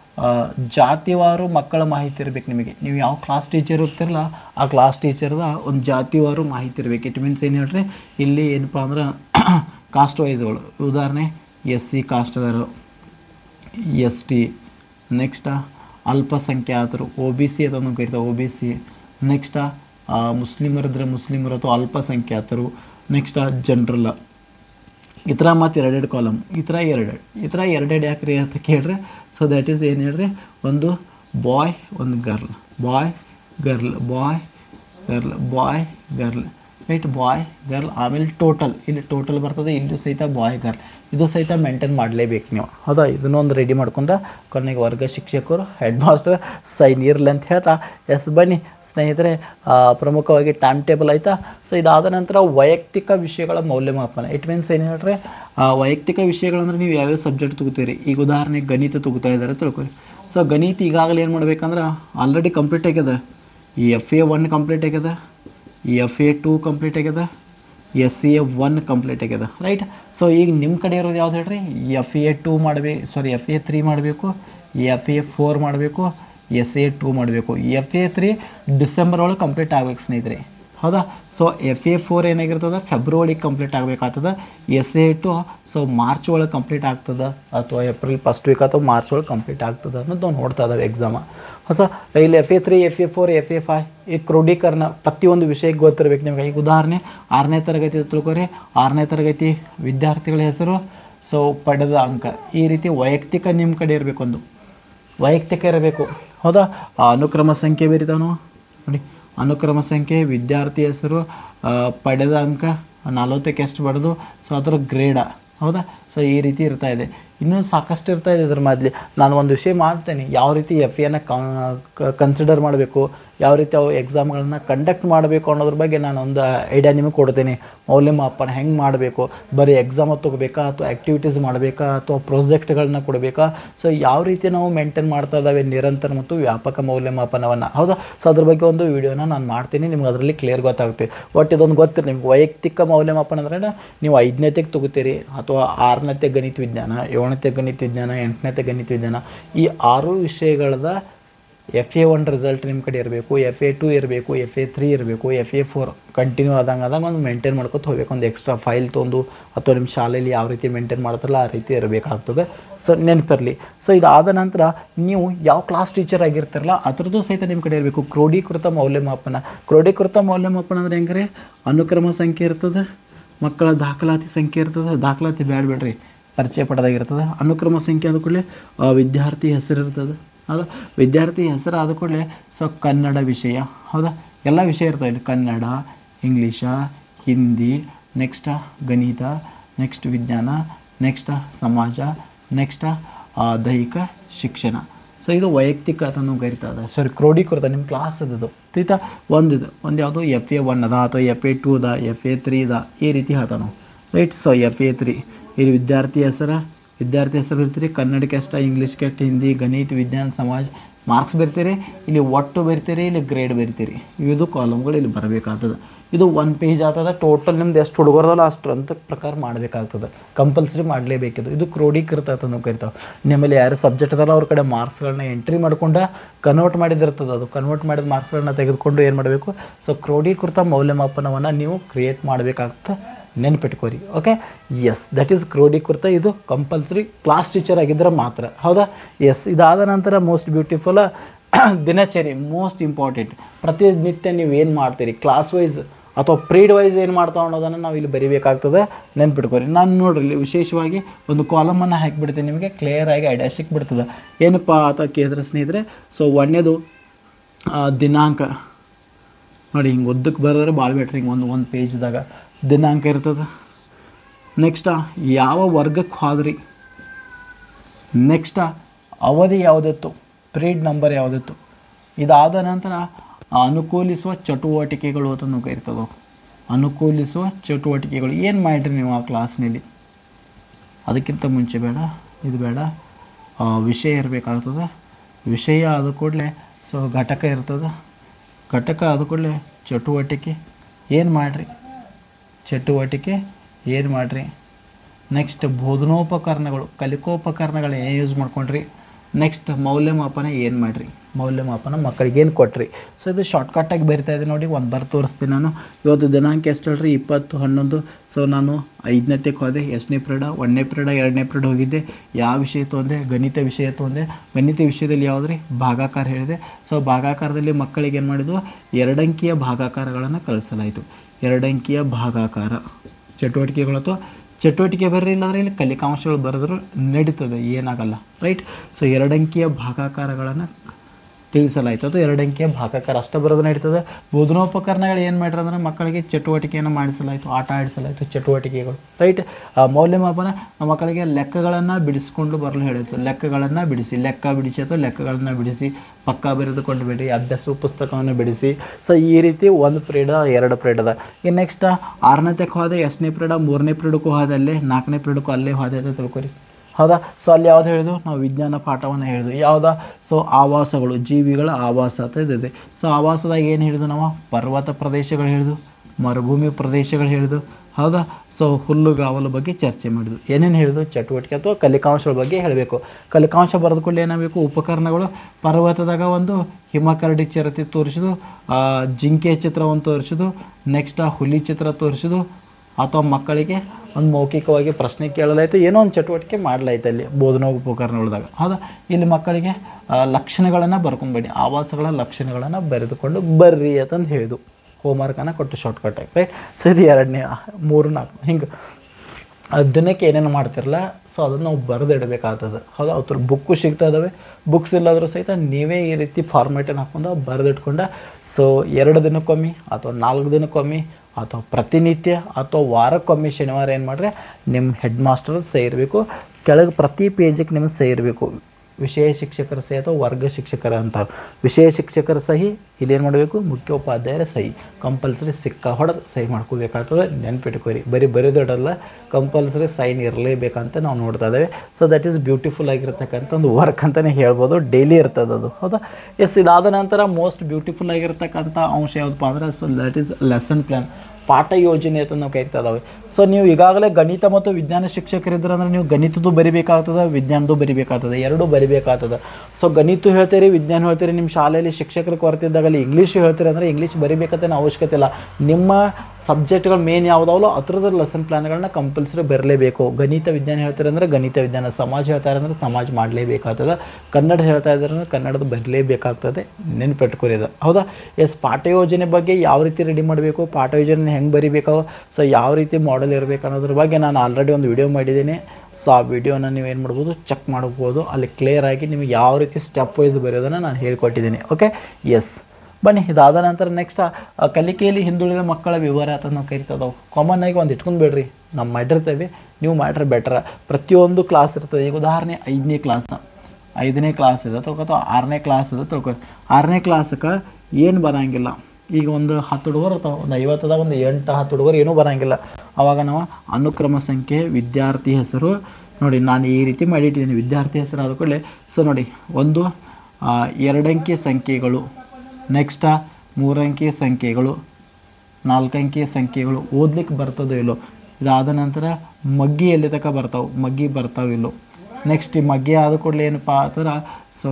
ಜಾತಿವಾರು ಮಕ್ಕಳ ಮಾಹಿತಿ ಇರಬೇಕು ನಿಮಗೆ ನೀವು ಯಾವ ಕ್ಲಾಸ್ ಟೀಚರ್ ಇರ್ತಿರಲ್ಲ ಆ ಕ್ಲಾಸ್ ಟೀಚರ್ದ ಒಂದು ಜಾತಿವಾರು ಮಾಹಿತಿ ಇರಬೇಕು ಇಟ್ ಮೀನ್ಸ್ ಏನು ಹೇಳ್ರಿ ಇಲ್ಲಿ ಏನಪ್ಪ ಅಂದ್ರೆ ಕಾಸ್ಟ್ ವೈಸ್ಗಳು ಉದಾಹರಣೆ ಎಸ್ ಸಿ ಕಾಸ್ಟ್ ಅದಾರು ಎಸ್ ಟಿ ನೆಕ್ಸ್ಟ್ ಅಲ್ಪಸಂಖ್ಯಾತರು ಒ ಬಿ ಸಿ ಅದನ್ನು ಕರಿತಾರೆ ಒ ಬಿ ಸಿ ನೆಕ್ಸ್ಟ್ ಮುಸ್ಲಿಮರಿದ್ರೆ ಮುಸ್ಲಿಮರು ಅಥವಾ ಅಲ್ಪಸಂಖ್ಯಾತರು ನೆಕ್ಸ್ಟ್ ಜನರಲ್ ಈ ಥರ ಮತ್ತು ಎರಡೆರಡು ಕಾಲಮ್ ಈ ಥರ ಎರಡೆರಡು ಈ ಥರ ಎರಡೆರಡು ಯಾಕ್ರಿ ಅಂತ ಕೇಳ್ರಿ ಸೊ ದ್ಯಾಟ್ ಈಸ್ ಏನು ಹೇಳ್ರಿ ಒಂದು ಬಾಯ್ ಒಂದು girl boy girl boy girl boy girl right boy girl ಆಮೇಲೆ ಟೋಟಲ್ ಇಲ್ಲಿ ಟೋಟಲ್ ಬರ್ತದೆ ಇಲ್ಲಿ ಸಹಿತ ಬಾಯ್ ಗರ್ಲ್ ಇದು ಸಹಿತ ಮೇಂಟೈನ್ ಮಾಡಲೇಬೇಕು ನೀವು ಹೌದಾ ಇದನ್ನೊಂದು ರೆಡಿ ಮಾಡ್ಕೊಂಡ ಕೊನೆಗೆ ವರ್ಗ ಶಿಕ್ಷಕರು ಹೆಡ್ ಮಾಸ್ಟರ್ ಸೈನ್ ಇರಲಿ ಅಂತ ಹೇಳ್ತಾ ಎಸ್ ಬನ್ನಿ ಸ್ನೇಹಿತರೆ ಆ, ಪ್ರಮುಖವಾಗಿ ಟೈಮ್ ಟೇಬಲ್ ಆಯಿತಾ ಸೊ ಇದಾದ ನಂತರ ವೈಯಕ್ತಿಕ ವಿಷಯಗಳ ಮೌಲ್ಯಮಾಪನ ಇಟ್ ಮೀನ್ಸ್ ಏನು ಹೇಳ್ರೆ ಆ, ವೈಯಕ್ತಿಕ ವಿಷಯಗಳಂದ್ರೆ ನೀವು ಯಾವ್ಯಾವ ಸಬ್ಜೆಕ್ಟ್ ತಗೋತೀರಿ ಈಗ ಉದಾಹರಣೆಗೆ ಗಣಿತ ತಗೋತಾ ಇದ್ದಾರೆ ತಿಳ್ಕೊರಿ ಸೊ ಗಣಿತ ಈಗಾಗಲೇ ಏನು ಮಾಡ್ಬೇಕಂದ್ರೆ ಆಲ್ರೆಡಿ ಕಂಪ್ಲೀಟ್ ಆಗ್ಯದ ಈ ಎಫ್ ಎ ಒನ್ ಕಂಪ್ಲೀಟ್ ಆಗ್ಯದ ಈ ಎಫ್ ಎ ಟೂ ಕಂಪ್ಲೀಟ್ ಆಗ್ಯದ S C A one complete ಆಗ್ಯದ ರೈಟ್ ಸೊ ಈಗ ನಿಮ್ಮ ಕಡೆ ಇರೋದು ಯಾವ್ದು ಹೇಳ್ರಿ ಎಫ್ ಎ ಟೂ ಮಾಡಬೇಕು ಸಾರಿ ಎಫ್ ಎ ತ್ರೀ ಮಾಡಬೇಕು ಎಫ್ ಎ ಫೋರ್ ಮಾಡಬೇಕು ಎಸ್ ಎ ಟೂ ಮಾಡಬೇಕು ಎಫ್ ಎ ತ್ರೀ ಡಿಸೆಂಬರ್ ಒಳಗೆ ಕಂಪ್ಲೀಟ್ ಆಗ್ಬೇಕು ಸ್ನೇಹಿತರೆ ಹೌದಾ ಸೊ ಎಫ್ ಎ ಫೋರ್ ಏನಾಗಿರ್ತದೆ ಫೆಬ್ರವರಿಗೆ ಕಂಪ್ಲೀಟ್ ಆಗಬೇಕಾಗ್ತದೆ S A two so March ಒಳಗೆ ಕಂಪ್ಲೀಟ್ ಆಗ್ತದೆ ಅಥವಾ ಏಪ್ರಿಲ್ ಫಸ್ಟ್ ವೀಕ್ ಅಥವಾ ಮಾರ್ಚ್ ಒಳಗೆ ಕಂಪ್ಲೀಟ್ ಆಗ್ತದೆ ಅನ್ನೋದು ನಾವು ನೋಡ್ತಾ ಇದ್ದಾವೆ ಎಕ್ಸಾಮ ಹೊಸ ಇಲ್ಲಿ F A three F A four F A five ಈ ಕ್ರೋಢೀಕರಣ ಪ್ರತಿಯೊಂದು ವಿಷಯಕ್ಕೆ ಗೊತ್ತಿರ್ಬೇಕು ನಿಮಗೆ ಈಗ ಉದಾಹರಣೆ ಆರನೇ ತರಗತಿ ತಿಳ್ಕೊರಿ ಆರನೇ ತರಗತಿ ವಿದ್ಯಾರ್ಥಿಗಳ ಹೆಸರು ಸೊ ಪಡೆದ ಅಂಕ ಈ ರೀತಿ ವೈಯಕ್ತಿಕ ನಿಮ್ಮ ಕಡೆ ಇರಬೇಕು ಒಂದು ವೈಯಕ್ತಿಕ ಇರಬೇಕು ಹೌದಾ ಆ ಅನುಕ್ರಮ ಸಂಖ್ಯೆ ಬೇರಿದಾನು ನೋಡಿ ಅನುಕ್ರಮ ಸಂಖ್ಯೆ ವಿದ್ಯಾರ್ಥಿ ಹೆಸರು ಆ, ಪಡೆದ ಅಂಕ ನಲವತ್ತಕ್ಕೆ ಎಷ್ಟು ಬಡ್ದು ಸೊ ಅದರ ಗ್ರೇಡ ಹೌದಾ ಸೊ ಈ ರೀತಿ ಇರ್ತಾ ಇದೆ ಇನ್ನೂ ಸಾಕಷ್ಟು ಇರ್ತಾ ಇದೆ ಇದ್ರ ಮೊದಲು ನಾನು ಒಂದು ವಿಷಯ ಮಾಡ್ತೇನೆ ಯಾವ ರೀತಿ ಎಫ್ ಎನ ಕನ್ಸಿಡರ್ ಮಾಡಬೇಕು ಯಾವ ರೀತಿ ಅವು ಎಕ್ಸಾಮ್ಗಳನ್ನ ಕಂಡಕ್ಟ್ ಮಾಡಬೇಕು ಅನ್ನೋದ್ರ ಬಗ್ಗೆ ನಾನು ಒಂದು ಐಡಿಯಾ ನಿಮಗೆ ಕೊಡ್ತೀನಿ ಮೌಲ್ಯಮಾಪನ ಹೆಂಗೆ ಮಾಡಬೇಕು ಬರೀ ಎಕ್ಸಾಮ್ ತೊಗೋಬೇಕಾ ಅಥವಾ ಆ್ಯಕ್ಟಿವಿಟೀಸ್ ಮಾಡಬೇಕಾ ಅಥವಾ ಪ್ರಾಜೆಕ್ಟ್ಗಳನ್ನ ಕೊಡಬೇಕಾ ಸೊ ಯಾವ ರೀತಿ ನಾವು ಮೇಂಟೈನ್ ಮಾಡ್ತಾ ಇದ್ದಾವೆ ನಿರಂತರ ಮತ್ತು ವ್ಯಾಪಕ ಮೌಲ್ಯಮಾಪನವನ್ನು ಹೌದಾ ಸೊ ಅದ್ರ ಬಗ್ಗೆ ಒಂದು ವಿಡಿಯೋನ ನಾನು ಮಾಡ್ತೀನಿ ನಿಮ್ಗೆ ಅದರಲ್ಲಿ ಕ್ಲಿಯರ್ ಗೊತ್ತಾಗುತ್ತೆ ಒಟ್ಟು ಇದೊಂದು ಗೊತ್ತಿರಿ ನಿಮ್ಗೆ ವೈಯಕ್ತಿಕ ಮೌಲ್ಯಮಾಪನ ಅಂದ್ರೆ ನೀವು ಐದನೇತೆಗೆ ತಗೋತೀರಿ ಅಥವಾ ಆರನೇತೆ ಗಣಿತ ವಿಜ್ಞಾನ ಏಳನೇತೆ ಗಣಿತ ವಿಜ್ಞಾನ ಎಂಟನೇತೆ ಗಣಿತ ವಿಜ್ಞಾನ ಈ ಆರು ವಿಷಯಗಳದ ಎಫ್ ಎ ಒನ್ ರಿಸಲ್ಟ್ ನಿಮ್ಮ ಕಡೆ ಇರಬೇಕು ಎಫ್ ಎ ಟು ಇರಬೇಕು ಎಫ್ ಎ ತ್ರೀ ಇರಬೇಕು ಎಫ್ ಎ ಫೋರ್ ಕಂಟಿನ್ಯೂ ಆದಂಗೆ ಆದಂಗೆ ಒಂದು ಮೇಂಟೈನ್ ಮಾಡ್ಕೊತ ಹೋಗ್ಬೇಕು ಒಂದು ಎಕ್ಸ್ಟ್ರಾ ಫೈಲ್ ತೊಗೊಂಡು ಅಥವಾ ನಿಮ್ಮ ಶಾಲೆಯಲ್ಲಿ ಯಾವ ರೀತಿ ಮೇಂಟೈನ್ ಮಾಡ್ತಾರಲ್ಲ ಆ ರೀತಿ ಇರಬೇಕಾಗ್ತದೆ ಸೊ ನೆನಪಿರಲಿ ಸೊ ಇದಾದ ನಂತರ ನೀವು ಯಾವ ಕ್ಲಾಸ್ ಟೀಚರ್ ಆಗಿರ್ತಾರಲ್ಲ ಅದ್ರದ್ದು ಸಹಿತ ನಿಮ್ಮ ಕಡೆ ಇರಬೇಕು ಕ್ರೋಢೀಕೃತ ಮೌಲ್ಯಮಾಪನ ಕ್ರೋಢೀಕೃತ ಮೌಲ್ಯಮಾಪನ ಅಂದ್ರೆ ಹೆಂಗ್ರೆ ಅನುಕ್ರಮ ಸಂಖ್ಯೆ ಇರ್ತದೆ ಮಕ್ಕಳ ದಾಖಲಾತಿ ಸಂಖ್ಯೆ ಇರ್ತದೆ ದಾಖಲಾತಿ ಬ್ಯಾಡ ಬೇಡ್ರಿ ಪರಿಚಯ ಪಡೆದಾಗಿರ್ತದೆ ಅನುಕ್ರಮ ಸಂಖ್ಯೆ ಆದ ಕೂಡಲೇ ವಿದ್ಯಾರ್ಥಿ ಹೆಸರು ಇರ್ತದೆ ಹೌದಾ ವಿದ್ಯಾರ್ಥಿ ಹೆಸರು ಆದ ಕೂಡಲೇ ಸೊ ಕನ್ನಡ ವಿಷಯ ಹೌದಾ ಎಲ್ಲ ವಿಷಯ ಇರ್ತವೆ ಇಲ್ಲಿ ಕನ್ನಡ ಇಂಗ್ಲೀಷ ಹಿಂದಿ ನೆಕ್ಸ್ಟ್ ಗಣಿತ ನೆಕ್ಸ್ಟ್ ವಿಜ್ಞಾನ ನೆಕ್ಸ್ಟ್ ಸಮಾಜ ನೆಕ್ಸ್ಟ್ ದೈಹಿಕ ಶಿಕ್ಷಣ ಸೊ ಇದು ವೈಯಕ್ತಿಕ ಅದನ್ನು ಕರಿತಾ ಇದೆ ಸಾರಿ ಕ್ರೋಢೀಕೃತ ನಿಮ್ಮ ಕ್ಲಾಸ್ ಅದು ತೀತಾ ಒಂದಿದು ಒಂದು ಯಾವುದು ಎಫ್ ಎ ಒನ್ ಅದ ಅಥವಾ ಎಫ್ ಎ ಟೂ ಅದ ಎಫ್ ಎ ತ್ರೀ ಅದ ಈ ರೀತಿ ಹೇಳ್ತಾವೆ ನಾವು right so F A three ಇಲ್ಲಿ ವಿದ್ಯಾರ್ಥಿ ಹೆಸರು ವಿದ್ಯಾರ್ಥಿ ಹೆಸರು ಇರ್ತೀರಿ ಕನ್ನಡಕ್ಕೆ ಅಷ್ಟ ಇಂಗ್ಲೀಷ್ಗೆ ಅಷ್ಟು ಹಿಂದಿ ಗಣಿತ ವಿಜ್ಞಾನ ಸಮಾಜ ಮಾರ್ಕ್ಸ್ ಬರ್ತೀರಿ ಇಲ್ಲಿ ಒಟ್ಟು ಬರ್ತೀರಿ ಇಲ್ಲಿ ಗ್ರೇಡ್ ಬರ್ತೀರಿ ಇದು ಕಾಲಮ್ಗಳು ಇಲ್ಲಿ ಬರಬೇಕಾಗ್ತದೆ ಇದು ಒನ್ ಪೇಜ್ ಆಗ್ತದೆ ಟೋಟಲ್ ನಿಮ್ದು ಎಷ್ಟು ಹುಡುಗರದಲ್ಲ ಅಷ್ಟು ಅಂತ ಪ್ರಕಾರ ಮಾಡಬೇಕಾಗ್ತದೆ ಕಂಪಲ್ಸರಿ ಮಾಡಲೇಬೇಕಿದು ಇದು ಕ್ರೋಢೀಕೃತ ಅಂತ ಕರಿತಾವೆ ನಿಮ್ಮಲ್ಲಿ ಯಾರು ಸಬ್ಜೆಕ್ಟ್ ಅದಲ್ಲ ಅವ್ರ ಕಡೆ ಮಾರ್ಕ್ಸ್ಗಳನ್ನ ಎಂಟ್ರಿ ಮಾಡ್ಕೊಂಡು ಕನ್ವರ್ಟ್ ಮಾಡಿದಿರ್ತದೆ ಅದು ಕನ್ವರ್ಟ್ ಮಾಡಿದ ಮಾರ್ಕ್ಸ್ಗಳನ್ನ ತೆಗೆದುಕೊಂಡು ಏನು ಮಾಡಬೇಕು ಸೊ ಕ್ರೋಢೀಕೃತ ಮೌಲ್ಯಮಾಪನವನ್ನು ನೀವು ಕ್ರಿಯೇಟ್ ಮಾಡಬೇಕಾಗ್ತದೆ ನೆನ್ಪಿಟ್ಕೋರಿ ಓಕೆ ಎಸ್ ದಟ್ ಈಸ್ ಕ್ರೋಢೀಕೃತ ಇದು ಕಂಪಲ್ಸರಿ ಕ್ಲಾಸ್ ಟೀಚರ್ ಆಗಿದ್ದರೆ ಮಾತ್ರ ಹೌದಾ ಎಸ್ ಇದಾದ ನಂತರ ಮೋಸ್ಟ್ ಬ್ಯೂಟಿಫುಲ್ ದಿನಚರಿ ಮೋಸ್ಟ್ ಇಂಪಾರ್ಟೆಂಟ್ ಪ್ರತಿನಿತ್ಯ ನೀವು ಏನು ಮಾಡ್ತೀರಿ ಕ್ಲಾಸ್ ವೈಸ್ ಅಥವಾ ಪ್ರೀಡ್ ವೈಸ್ ಏನು ಮಾಡ್ತಾವೆ ಅನ್ನೋದನ್ನು ನಾವು ಇಲ್ಲಿ ಬರಿಬೇಕಾಗ್ತದೆ ನೆನ್ಪಿಟ್ಕೋರಿ ನಾನು ನೋಡ್ರಿ ಇಲ್ಲಿ ವಿಶೇಷವಾಗಿ ಒಂದು ಕಾಲಮನ್ನು ಹಾಕಿಬಿಡ್ತೀನಿ ನಿಮಗೆ ಕ್ಲಿಯರ್ ಆಗಿ ಐಡಿಯಾ ಸಿಕ್ಬಿಡ್ತದೆ ಏನಪ್ಪ ಅಂತ ಕೇಳಿದ್ರೆ ಸ್ನೇಹಿತರೆ ಸೊ ಒಂದೇದು ಆ, ದಿನಾಂಕ ನೋಡಿ ಹಿಂಗೆ ಉದ್ದಕ್ಕೆ ಬರೆದ್ರೆ ಭಾಳ ಬೆಟ್ರಿ ಹಿಂಗೆ ಒಂದು ಒಂದು ಪೇಜ್ದಾಗ ದಿನಾಂಕ ಇರ್ತದೆ ನೆಕ್ಸ್ಟ ಯಾವ ವರ್ಗಕ್ಕೆ ಹೋದ್ರಿ ನೆಕ್ಸ್ಟ ಅವಧಿ ಯಾವುದಿತ್ತು ಪ್ರೀಡ್ ನಂಬರ್ ಯಾವುದಿತ್ತು ಇದಾದ ನಂತರ ಅನುಕೂಲಿಸುವ ಚಟುವಟಿಕೆಗಳು ಅಂತ ಕರಿತದೆ ಅನುಕೂಲಿಸುವ ಚಟುವಟಿಕೆಗಳು ಏನು ಮಾಡಿರಿ ನೀವು ಆ ಕ್ಲಾಸ್ನಲ್ಲಿ ಅದಕ್ಕಿಂತ ಮುಂಚೆ ಬೇಡ ಇದು ಬೇಡ ಆ, ವಿಷಯ ಇರಬೇಕಾಗ್ತದೆ ವಿಷಯ ಆದ ಕೂಡಲೇ ಸೊ ಘಟಕ ಇರ್ತದೆ ಘಟಕ ಆದ ಕೂಡಲೇ ಚಟುವಟಿಕೆ ಏನು ಮಾಡಿರಿ ಚಟುವಟಿಕೆ ಏನು ಮಾಡಿರಿ ನೆಕ್ಸ್ಟ್ ಬೋಧನೋಪಕರಣಗಳು ಕಲಿಕೋಪಕರಣಗಳು ಏನು ಯೂಸ್ ಮಾಡ್ಕೊಂಡ್ರಿ ನೆಕ್ಸ್ಟ್ ಮೌಲ್ಯಮಾಪನ ಏನು ಮಾಡಿರಿ ಮೌಲ್ಯಮಾಪನ ಮಕ್ಕಳಿಗೆ ಏನು ಕೊಟ್ರಿ ಸೊ ಇದು ಶಾರ್ಟ್ಕಟ್ಟಾಗಿ ಬರಿತಾ ಇದೆ ನೋಡಿ ಒಂದು ಬರ್ ತೋರಿಸ್ತೀನಿ ನಾನು ಇವತ್ತು ದಿನಾಂಕ ಎಷ್ಟು ಹೇಳ್ರಿ ಇಪ್ಪತ್ತು ಹನ್ನೊಂದು ಸೊ ನಾನು ಐದನೇತೆಗೆ ಹೋದೆ ಎಷ್ಟನೇ ಪಿರಿಯಡ ಒಂದನೇ ಪಿರಿಯಡ ಎರಡನೇ ಪಿರಿಯಡ್ ಹೋಗಿದ್ದೆ ಯಾವ ವಿಷಯ ತೊಗೊಂಡೆ ಗಣಿತ ವಿಷಯ ತೊಗೊಂಡೆ ಗಣಿತ ವಿಷಯದಲ್ಲಿ ಯಾವುದ್ರಿ ಭಾಗಾಕಾರ ಹೇಳಿದೆ ಸೊ ಭಾಗಾಕಾರದಲ್ಲಿ ಮಕ್ಕಳಿಗೆ ಏನು ಮಾಡಿದ್ವು ಎರಡಂಕಿಯ ಭಾಗಾಕಾರಗಳನ್ನು ಕಲಿಸಲಾಯಿತು ಎರಡಂಕಿಯ ಭಾಗಾಕಾರ ಚಟುವಟಿಕೆಗಳು ಅಥವಾ ಚಟುವಟಿಕೆ ಬರ್ರಿ ಇಲ್ಲಾಂದ್ರೆ ಇಲ್ಲಿ ಕಲಿಕಾಂಶಗಳು ಬರೆದ್ರು ನಡೀತದೆ ಏನಾಗಲ್ಲ ರೈಟ್ ಸೊ ಎರಡಂಕಿಯ ಭಾಗಾಕಾರಗಳನ್ನು ತಿಳಿಸಲಾಯಿತು ಅದು ಎರಡು ಅಂಕಿಯ ಭಾಗಕಾರ ಅಷ್ಟ ಬರೋದು ನಡೀತದೆ ಬೋಧನೋಪಕರಣಗಳು ಏನು ಮಾಡ್ಯಾರ ಅಂದ್ರೆ ಮಕ್ಕಳಿಗೆ ಚಟುವಟಿಕೆಯನ್ನು ಮಾಡಿಸಲಾಯಿತು ಆಟ ಆಡಿಸಲಾಯಿತು ಚಟುವಟಿಕೆಗಳು ರೈಟ್ ಮೌಲ್ಯಮಾಪನ ನಮ್ಮ ಮಕ್ಕಳಿಗೆ ಲೆಕ್ಕಗಳನ್ನು ಬಿಡಿಸ್ಕೊಂಡು ಬರಲು ಹೇಳಿತು ಲೆಕ್ಕಗಳನ್ನು ಬಿಡಿಸಿ ಲೆಕ್ಕ ಬಿಡಿಸಿ ಅಥವಾ ಲೆಕ್ಕಗಳನ್ನು ಬಿಡಿಸಿ ಪಕ್ಕ ಬರೆದುಕೊಂಡು ಬಿಡಿ ಅಭ್ಯಾಸ ಪುಸ್ತಕವನ್ನು ಬಿಡಿಸಿ ಸೊ ಈ ರೀತಿ ಒಂದು ಪ್ರೀಡ ಎರಡು ಪ್ರೀಡ್ ಅದ ಇನ್ನು ನೆಕ್ಸ್ಟ್ ಆರನೇತಕ್ಕೆ ಹೋದೆ ಎಷ್ಟನೇ ಪ್ರೀಡ ಮೂರನೇ ಪ್ರೀಡಕ್ಕೂ ಹೋದೆ ಅಲ್ಲೇ ನಾಲ್ಕನೇ ಪ್ರೀಡಕ್ಕೂ ಅಲ್ಲೇ ಹೋದೆ ಅಂತ ತಿಳ್ಕೊರಿ ಹೌದಾ ಸೊ ಅಲ್ಲಿ ಯಾವ್ದು ಹೇಳಿದ್ವು ನಾವು ವಿಜ್ಞಾನ ಪಾಠವನ್ನು ಹೇಳಿದ್ವು ಯಾವುದಾ ಸೊ ಆವಾಸಗಳು ಜೀವಿಗಳ ಆವಾಸ ಅಂತ ಇದೆ ಸೊ ಆವಾಸದಾಗ ಏನು ಹೇಳಿದ್ವು ನಾವು ಪರ್ವತ ಪ್ರದೇಶಗಳು ಹೇಳಿದ್ವು ಮರುಭೂಮಿ ಪ್ರದೇಶಗಳು ಹೇಳಿದ್ವು ಹೌದಾ ಸೊ ಹುಲ್ಲುಗಾವಲ ಬಗ್ಗೆ ಚರ್ಚೆ ಮಾಡಿದ್ವು ಏನೇನು ಹೇಳಿದ್ವು ಚಟುವಟಿಕೆ ಅಥವಾ ಕಲಿಕಾಂಶಗಳ ಬಗ್ಗೆ ಹೇಳಬೇಕು ಕಲಿಕಾಂಶ ಬರೆದುಕೊಂಡು ಏನಾಗಬೇಕು ಉಪಕರಣಗಳು ಪರ್ವತದಾಗ ಒಂದು ಹಿಮಕರಡಿ ಚಿರತೆ ತೋರಿಸಿದು ಆ, ಜಿಂಕೆ ಚಿತ್ರವನ್ನು ತೋರಿಸಿದು ನೆಕ್ಸ್ಟ್ ಆ ಹುಲಿ ಚಿತ್ರ ತೋರಿಸಿದು ಅಥವಾ ಮಕ್ಕಳಿಗೆ ಒಂದು ಮೌಖಿಕವಾಗಿ ಪ್ರಶ್ನೆ ಕೇಳಲಾಯಿತು ಏನೋ ಒಂದು ಚಟುವಟಿಕೆ ಮಾಡಲಾಯ್ತು ಅಲ್ಲಿ ಬೋಧನಾ ಉಪಕರಣಗಳದಾಗ ಹೌದಾ ಇಲ್ಲಿ ಮಕ್ಕಳಿಗೆ ಲಕ್ಷಣಗಳನ್ನು ಬರ್ಕೊಂಬೇಡಿ ಆವಾಸಗಳ ಲಕ್ಷಣಗಳನ್ನು ಬರೆದುಕೊಂಡು ಬರ್ರಿ ಅಂತಂದು ಹೇಳಿದು ಹೋಮ್ವರ್ಕನ್ನು ಕೊಟ್ಟು ಶಾರ್ಟ್ಕಟ್ ಆಗಿ ರೈಟ್ ಸೊ ಇದು ಎರಡನೇ ಮೂರು ನಾಲ್ಕು ಹಿಂಗೆ ದಿನಕ್ಕೆ ಏನೇನು ಮಾಡ್ತಿರಲ್ಲ ಸೊ ಅದನ್ನು ನಾವು ಬರೆದಿಡಬೇಕಾಗ್ತದೆ ಹೌದಾ ಅವ್ರ ಬುಕ್ಕು ಸಿಗ್ತಾ ಇದ್ದಾವೆ ಬುಕ್ಸ್ ಇಲ್ಲಾದರೂ ಸಹಿತ ನೀವೇ ಈ ರೀತಿ ಫಾರ್ಮೇಟನ್ನು ಹಾಕೊಂಡು ಬರೆದಿಟ್ಕೊಂಡ ಸೊ ಎರಡು ದಿನಕ್ಕೊಮ್ಮೆ ಅಥವಾ ನಾಲ್ಕು ದಿನಕ್ಕೊಮ್ಮೆ ಅಥವಾ ಪ್ರತಿನಿತ್ಯ ಅಥವಾ ವಾರಕ್ಕೊಮ್ಮೆ ಶನಿವಾರ ಏನು ಮಾಡಿದ್ರೆ ನಿಮ್ಮ ಹೆಡ್ ಮಾಸ್ಟರ್ ಸಹಿ ಇರಬೇಕು ಕೆಳಗೆ ಪ್ರತಿ ಪೇಜಿಗೆ ನಿಮಗೆ ಸಹಿ ಇರಬೇಕು ವಿಷಯ ಶಿಕ್ಷಕರ ಸಹಿ ಅಥವಾ ವರ್ಗ ಶಿಕ್ಷಕರ ಅಂತ ವಿಷಯ ಶಿಕ್ಷಕರ ಸಹಿ ಇಲ್ಲೇನು ಮಾಡಬೇಕು ಮುಖ್ಯೋಪಾಧ್ಯಾಯರ ಸಹಿ ಕಂಪಲ್ಸರಿ ಸಿಕ್ಕ ಹೊಡೆದು ಸಹಿ ಮಾಡ್ಕೋಬೇಕಾಗ್ತದೆ ನೆನ್ಪಿಟ್ಕೋರಿ ಬರೀ ಬರೆದಿಡಲ್ಲ ಕಂಪಲ್ಸರಿ ಸೈನ್ ಇರಲೇಬೇಕಂತ ನಾವು ನೋಡ್ತಾ ಇದ್ದೇವೆ ಸೊ ದಟ್ ಈಸ್ ಬ್ಯೂಟಿಫುಲ್ ಆಗಿರ್ತಕ್ಕಂಥ ಒಂದು ವರ್ಕ್ ಅಂತಲೇ ಹೇಳ್ಬೋದು ಡೈಲಿ ಇರ್ತದೆ ಅದು ಹೌದಾ ಎಸ್ ಇದಾದ ನಂತರ ಮೋಸ್ಟ್ ಬ್ಯೂಟಿಫುಲ್ ಆಗಿರ್ತಕ್ಕಂಥ ಅಂಶ ಯಾವುದಪ್ಪ ಅಂದರೆ so that is lesson plan ಪಾಠ ಯೋಜನೆ ಅಂತ ನಾವು ಕರಿತಾ ಇದ್ದಾವೆ ಸೊ ನೀವು ಈಗಾಗಲೇ ಗಣಿತ ಮತ್ತು ವಿಜ್ಞಾನ ಶಿಕ್ಷಕರಿದ್ರೆ ಅಂದ್ರೆ ನೀವು ಗಣಿತದ್ದು ಬರಿಬೇಕಾಗ್ತದೆ ವಿಜ್ಞಾನದ್ದು ಬರಿಬೇಕಾಗ್ತದೆ ಎರಡೂ ಬರಿಬೇಕಾಗ್ತದೆ ಸೊ ಗಣಿತ ಹೇಳ್ತೀರಿ ವಿಜ್ಞಾನ ಹೇಳ್ತೀರಿ ನಿಮ್ಮ ಶಾಲೆಯಲ್ಲಿ ಶಿಕ್ಷಕರ ಕೊರತೆ ಇದ್ದಾಗಲಿ ಇಂಗ್ಲೀಷ್ ಹೇಳ್ತೀರಿ ಅಂದರೆ ಇಂಗ್ಲೀಷ್ ಬರಿಬೇಕಂತ ಅವಶ್ಯಕತೆ ಇಲ್ಲ ನಿಮ್ಮ ಸಬ್ಜೆಕ್ಟ್ಗಳು ಮೇನ್ ಯಾವುದಾವಲ್ಲ ಅದ್ರದ್ದು ಲೆಸನ್ ಪ್ಲಾನ್ಗಳನ್ನ ಕಂಪಲ್ಸರಿ ಬರಲೇಬೇಕು ಗಣಿತ ವಿಜ್ಞಾನ ಹೇಳ್ತಾರೆ ಅಂದರೆ ಗಣಿತ ವಿಜ್ಞಾನ ಸಮಾಜ ಹೇಳ್ತಾರೆ ಅಂದರೆ ಸಮಾಜ ಮಾಡಲೇಬೇಕಾಗ್ತದೆ ಕನ್ನಡ ಹೇಳ್ತಾ ಇದ್ದಾರೆ ಅಂದ್ರೆ ಕನ್ನಡದ ಬರಲೇಬೇಕಾಗ್ತದೆ ನೆನ್ಪಿಟ್ಕೊರಿ ಅದು ಹೌದಾ ಎಸ್ ಪಾಠ ಯೋಜನೆ ಬಗ್ಗೆ ಯಾವ ರೀತಿ ರೆಡಿ ಮಾಡಬೇಕು ಪಾಠ ಯೋಜನೆ ಹೆಂಗೆ ಬರಿಬೇಕು ಸೊ ಯಾವ ರೀತಿ ಮಾಡೆಲ್ ಇರಬೇಕು ಅನ್ನೋದ್ರ ಬಗ್ಗೆ ನಾನು ಆಲ್ರೆಡಿ ಒಂದು ವಿಡಿಯೋ ಮಾಡಿದ್ದೀನಿ ಸೊ ಆ ವಿಡಿಯೋನ ನೀವು ಏನು ಮಾಡ್ಬೋದು ಚೆಕ್ ಮಾಡ್ಬೋದು ಅಲ್ಲಿ ಕ್ಲಿಯರ್ ಆಗಿ ನಿಮಗೆ ಯಾವ ರೀತಿ ಸ್ಟೆಪ್ ವೈಸ್ ಬರೆಯೋದನ್ನು ನಾನು ಹೇಳ್ಕೊಟ್ಟಿದ್ದೀನಿ ಓಕೆ ಎಸ್ ಬನ್ನಿ ಇದಾದ ನಂತರ ನೆಕ್ಸ್ಟ್ ಕಲಿಕೆಯಲ್ಲಿ ಹಿಂದುಳಿದ ಮಕ್ಕಳ ವಿವರ ಅಂತ ನಾವು ಕರಿತದವು ಕಾಮನ್ ಆಗಿ ಒಂದು ಇಟ್ಕೊಂಡು ಬೇಡ್ರಿ ನಾವು ಮಾಡಿರ್ತೇವೆ ನೀವು ಮಾಡ್ರೆ ಬೆಟ್ರ ಪ್ರತಿಯೊಂದು ಕ್ಲಾಸ್ ಇರ್ತದೆ ಈಗ ಉದಾಹರಣೆ ಐದನೇ ಕ್ಲಾಸ್ ಐದನೇ ಕ್ಲಾಸ್ ಇದೆ ತಿಳ್ಕೊ ಅಥವಾ ಆರನೇ ಕ್ಲಾಸ್ ಇದೆ ತಿಳ್ಕೊ ಆರನೇ ಕ್ಲಾಸಕ್ಕೆ ಏನು ಬರಂಗಿಲ್ಲ ಈಗ ಒಂದು ಹತ್ತು ಹುಡುಗರು ಅಥವಾ ಒಂದು ಐವತ್ತದಾಗ ಒಂದು ಎಂಟು ಹತ್ತು ಹುಡುಗರು ಏನೂ ಬರಂಗಿಲ್ಲ ಅವಾಗ ನಾವು ಅನುಕ್ರಮ ಸಂಖ್ಯೆ ವಿದ್ಯಾರ್ಥಿ ಹೆಸರು ನೋಡಿ ನಾನು ಈ ರೀತಿ ಮಾಡಿಟ್ಟಿದ್ದೀನಿ ವಿದ್ಯಾರ್ಥಿ ಹೆಸರು ಆದ ಕೂಡಲೇ ಸೊ ನೋಡಿ ಒಂದು ಆ, ಎರಡಂಕಿ ಸಂಖ್ಯೆಗಳು ನೆಕ್ಸ್ಟ ಮೂರಂಕಿ ಸಂಖ್ಯೆಗಳು ನಾಲ್ಕಂಕಿ ಸಂಖ್ಯೆಗಳು ಓದ್ಲಿಕ್ಕೆ ಬರ್ತದೋ ಇಲ್ಲೋ ಇದಾದ ನಂತರ ಮಗ್ಗಿ ಎಲ್ಲಿ ತನಕ ಬರ್ತಾವೆ ಮಗ್ಗಿ ಬರ್ತಾವಿಲ್ಲೋ ನೆಕ್ಸ್ಟ್ ಈ ಮಗ್ಗಿ ಆದ ಕೂಡಲೇ ಏನಪ್ಪ ಅಂದ್ರೆ ಸೊ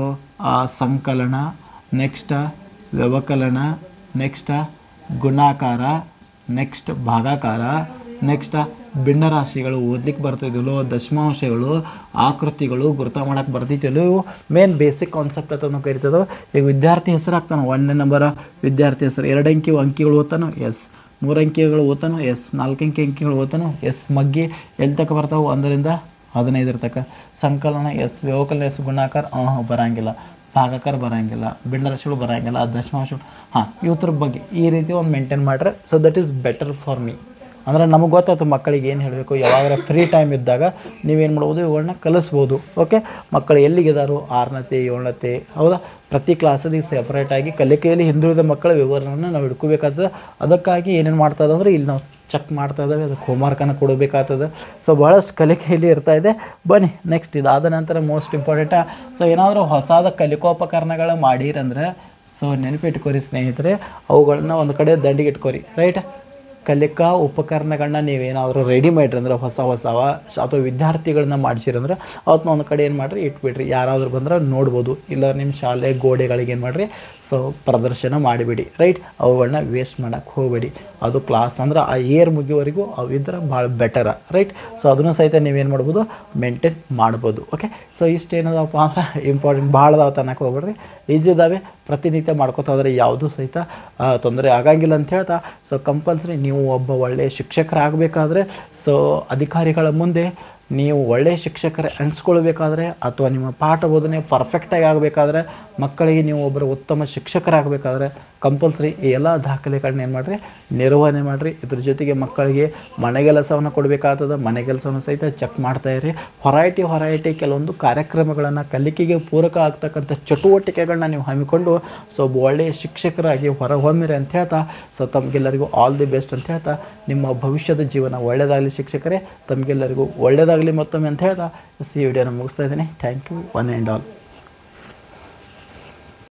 ಸಂಕಲನ ನೆಕ್ಸ್ಟ್ ವ್ಯವಕಲನ ನೆಕ್ಸ್ಟ್ ಗುಣಾಕಾರ ನೆಕ್ಸ್ಟ್ ಭಾಗಾಕಾರ ನೆಕ್ಸ್ಟ್ ಭಿನ್ನರಾಶಿಗಳು ಓದ್ಲಿಕ್ಕೆ ಬರ್ತಿದ್ದಿಲ್ಲೋ ದಶಮಾಂಶಗಳು ಆಕೃತಿಗಳು ಗುರುತ ಮಾಡಕ್ಕೆ ಬರ್ತಿದ್ದಿಲ್ಲೋ ಇವು ಮೇನ್ ಬೇಸಿಕ್ ಕಾನ್ಸೆಪ್ಟ್ ಅಂತ ನಾವು ಕರಿತದೋ ಈಗ ವಿದ್ಯಾರ್ಥಿ ಹೆಸರು ಹಾಕ್ತಾನೆ ಒಂದನೇ ನಂಬರ ವಿದ್ಯಾರ್ಥಿ ಹೆಸರು ಎರಡು ಅಂಕಿ ಅಂಕಿಗಳು ಓದ್ತಾನೋ ಎಸ್ ಮೂರು ಅಂಕಿಗಳು ಓದ್ತಾನೋ ಎಸ್ ನಾಲ್ಕು ಅಂಕಿ ಅಂಕಿಗಳು ಓದ್ತಾನೋ ಎಸ್ ಮಗ್ಗಿ ಎಲ್ಲಿ ತನಕ ಬರ್ತಾವೆ ಒಂದರಿಂದ ಹದಿನೈದರ ತನಕ ಸಂಕಲನ ಎಸ್ ವ್ಯವಕಲನ ಎಸ್ ಗುಣಾಕಾರ ಹಾಂ ಬರಂಗಿಲ್ಲ ಭಾಗಕಾರ ಬರಂಗಿಲ್ಲ ಭಿನ್ನರಾಶಿಗಳು ಬರಂಗಿಲ್ಲ ದಶಮಾಂಶಗಳು ಹಾಂ ಇವತ್ತರ ಬಗ್ಗೆ ಈ ರೀತಿ ಒಂದು ಮೇಂಟೈನ್ ಮಾಡ್ರೆ so that is better for me ಅಂದರೆ ನಮಗೆ ಗೊತ್ತಾಯ್ತು ಮಕ್ಕಳಿಗೆ ಏನು ಹೇಳಬೇಕು ಯಾವಾಗ ಫ್ರೀ ಟೈಮ್ ಇದ್ದಾಗ ನೀವೇನು ಮಾಡ್ಬೋದು ಇವುಗಳನ್ನ ಕಲಿಸ್ಬೋದು ಓಕೆ ಮಕ್ಕಳು ಎಲ್ಲಿಗಿದಾರೋ ಆರನತೆ ಏಳನತೆ ಹೌದಾ ಪ್ರತಿ ಕ್ಲಾಸಲ್ಲಿ ಸೆಪ್ರೇಟಾಗಿ ಕಲಿಕೆಯಲ್ಲಿ ಹಿಂದುಳಿದ ಮಕ್ಕಳ ವಿವರವನ್ನು ನಾವು ಹಿಡ್ಕೋಬೇಕಾಗ್ತದೆ ಅದಕ್ಕಾಗಿ ಏನೇನು ಮಾಡ್ತಾ ಅಂದ್ರೆ ಇಲ್ಲಿ ನಾವು ಚೆಕ್ ಮಾಡ್ತಾ ಇದ್ದಾವೆ ಅದಕ್ಕೆ ಹೋಮ್ವರ್ಕನ್ನು ಕೊಡಬೇಕಾಗ್ತದೆ ಸೊ ಭಾಳಷ್ಟು ಕಲಿಕೆಯಲ್ಲಿ ಇರ್ತಾ ಇದೆ ಬನ್ನಿ ನೆಕ್ಸ್ಟ್ ಇದಾದ ನಂತರ ಮೋಸ್ಟ್ ಇಂಪಾರ್ಟೆಂಟ ಸೊ ಏನಾದರೂ ಹೊಸಾದ ಕಲಿಕೋಪಕರಣಗಳ ಮಾಡಿರಂದ್ರೆ ಸೊ ನೆನಪಿಟ್ಕೋರಿ ಸ್ನೇಹಿತರೆ ಅವುಗಳನ್ನ ಒಂದು ಕಡೆ ದಂಡಿಗೆ ಇಟ್ಕೋರಿ ರೈಟ್ ಕಲಿಕಾ ಉಪಕರಣಗಳನ್ನ ನೀವೇನಾದರೂ ರೆಡಿ ಮಾಡಿರಿ ಅಂದ್ರೆ ಹೊಸ ಹೊಸವ ಶ- ಅಥವಾ ವಿದ್ಯಾರ್ಥಿಗಳನ್ನ ಮಾಡಿಸಿರಂದ್ರೆ ಅವತ್ತನ್ನ ಒಂದು ಕಡೆ ಏನು ಮಾಡಿರಿ ಇಟ್ಬಿಡ್ರಿ ಯಾರಾದರೂ ಬಂದ್ರೆ ನೋಡ್ಬೋದು ಇಲ್ಲ ನಿಮ್ಮ ಶಾಲೆ ಗೋಡೆಗಳಿಗೆ ಏನು ಮಾಡಿರಿ ಸೊ ಪ್ರದರ್ಶನ ಮಾಡಿಬಿಡಿ ರೈಟ್ ಅವುಗಳನ್ನ ವೇಸ್ಟ್ ಮಾಡೋಕ್ಕೆ ಹೋಗಬೇಡಿ ಅದು ಕ್ಲಾಸ್ ಅಂದ್ರೆ ಆ ಇಯರ್ ಮುಗಿಯೋವರೆಗೂ ಅವಿದ್ರೆ ಭಾಳ ಬೆಟರ ರೈಟ್ ಸೊ ಅದನ್ನು ಸಹಿತ ನೀವೇನು ಮಾಡ್ಬೋದು ಮೇಂಟೈನ್ ಮಾಡ್ಬೋದು ಓಕೆ ಸೊ ಇಷ್ಟು ಏನದಪ್ಪ ಅಂದ್ರೆ ಇಂಪಾರ್ಟೆಂಟ್ ಭಾಳ ಅದಾವ ತನಕ ಹೋಗ್ಬೇಡ್ರಿ ಈಜಿ ಇದ್ದಾವೆ ಪ್ರತಿನಿತ್ಯ ಮಾಡ್ಕೋತಾ ಹೋದ್ರೆ ಯಾವುದೂ ಸಹಿತ ಆ, ತೊಂದರೆ ಆಗಂಗಿಲ್ಲ ಅಂತ ಹೇಳ್ತಾ ಸೊ ಕಂಪಲ್ಸರಿ ನೀವು ಒಬ್ಬ ಒಳ್ಳೆಯ ಶಿಕ್ಷಕರಾಗಬೇಕಾದ್ರೆ ಸೊ ಅಧಿಕಾರಿಗಳ ಮುಂದೆ ನೀವು ಒಳ್ಳೆಯ ಶಿಕ್ಷಕರ ಅನಿಸ್ಕೊಳ್ಬೇಕಾದ್ರೆ ಅಥವಾ ನಿಮ್ಮ ಪಾಠ ಬೋಧನೆ ಪರ್ಫೆಕ್ಟಾಗಿ ಆಗಬೇಕಾದ್ರೆ ಮಕ್ಕಳಿಗೆ ನೀವು ಒಬ್ಬರು ಉತ್ತಮ ಶಿಕ್ಷಕರಾಗಬೇಕಾದ್ರೆ ಕಂಪಲ್ಸರಿ ಈ ಎಲ್ಲ ದಾಖಲೆಗಳನ್ನ ಏನು ಮಾಡಿರಿ ನಿರ್ವಹಣೆ ಮಾಡಿರಿ ಇದ್ರ ಜೊತೆಗೆ ಮಕ್ಕಳಿಗೆ ಮನೆಗೆಲಸವನ್ನು ಕೊಡಬೇಕಾಗ್ತದೆ ಮನೆಗೆಲಸವನ್ನು ಸಹಿತ ಚೆಕ್ ಮಾಡ್ತಾ ಇರಿ ಹೊರೈಟಿ ಹೊರೈಟಿ ಕೆಲವೊಂದು ಕಾರ್ಯಕ್ರಮಗಳನ್ನು ಕಲಿಕೆಗೆ ಪೂರಕ ಆಗ್ತಕ್ಕಂಥ ಚಟುವಟಿಕೆಗಳನ್ನ ನೀವು ಹಮ್ಮಿಕೊಂಡು ಸೊ ಒಬ್ಬ ಒಳ್ಳೆಯ ಶಿಕ್ಷಕರಾಗಿ ಹೊರಹೊಮ್ಮಿರಿ ಅಂತ ಹೇಳ್ತಾ ಸೊ ತಮಗೆಲ್ಲರಿಗೂ ಆಲ್ ದಿ ಬೆಸ್ಟ್ ಅಂತ ಹೇಳ್ತಾ ನಿಮ್ಮ ಭವಿಷ್ಯದ ಜೀವನ ಒಳ್ಳೆಯದಾಗಲಿ ಶಿಕ್ಷಕರೇ ತಮಗೆಲ್ಲರಿಗೂ ಒಳ್ಳೆಯದಾಗಲಿ ಮತ್ತೊಮ್ಮೆ ಅಂತ ಹೇಳ್ತಾ ಈ ವಿಡಿಯೋನ ಮುಗಿಸ್ತಾ ಇದ್ದೀನಿ thank you one and all